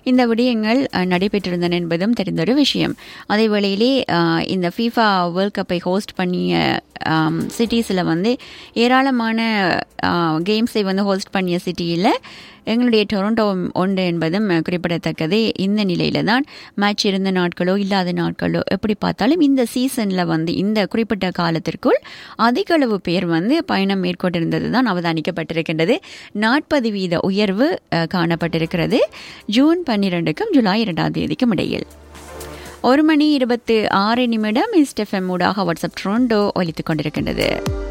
இந்த விடயங்கள் அஹ், நடைபெற்றிருந்தன என்பதும் தெரிந்த ஒரு விஷயம் அதே வேளையிலே அஹ், இந்த ஃபீஃபா வேர்ல்ட் கப்பை ஹோஸ்ட் பண்ணிய சிட்டிஸில் வந்து ஏராளமான கேம்ஸை வந்து ஹோஸ்ட் பண்ணிய சிட்டியில் எங்களுடைய டொரண்டோ ஒன்று என்பதும் அஹ், குறிப்பிடத்தக்கது இந்த நிலையில தான் மேட்ச் இருந்த நாட்களோ இல்லாத நாட்களோ எப்படி பார்த்தாலும் இந்த சீசனில் வந்து இந்த குறிப்பிட்ட காலத்திற்குள் அதிக அளவு பேர் வந்து பயணம் மேற்கொண்டிருந்தது தான் அவதானிக்கப்பட்டிருக்கின்றது நாற்பது வீத உயர்வு அஹ், காணப்பட்டிருக்கிறது ஜூன் பன்னிரெண்டுக்கும் ஜூலை இரண்டாம் தேதிக்கும் இடையில் ஒரு மணி இருபத்து ஆறு நிமிடம் இஸ்டெஃப்எம் ஊடாக வாட்ஸ்அப் ட்ரோண்டோ ஒலித்துக் கொண்டிருக்கின்றது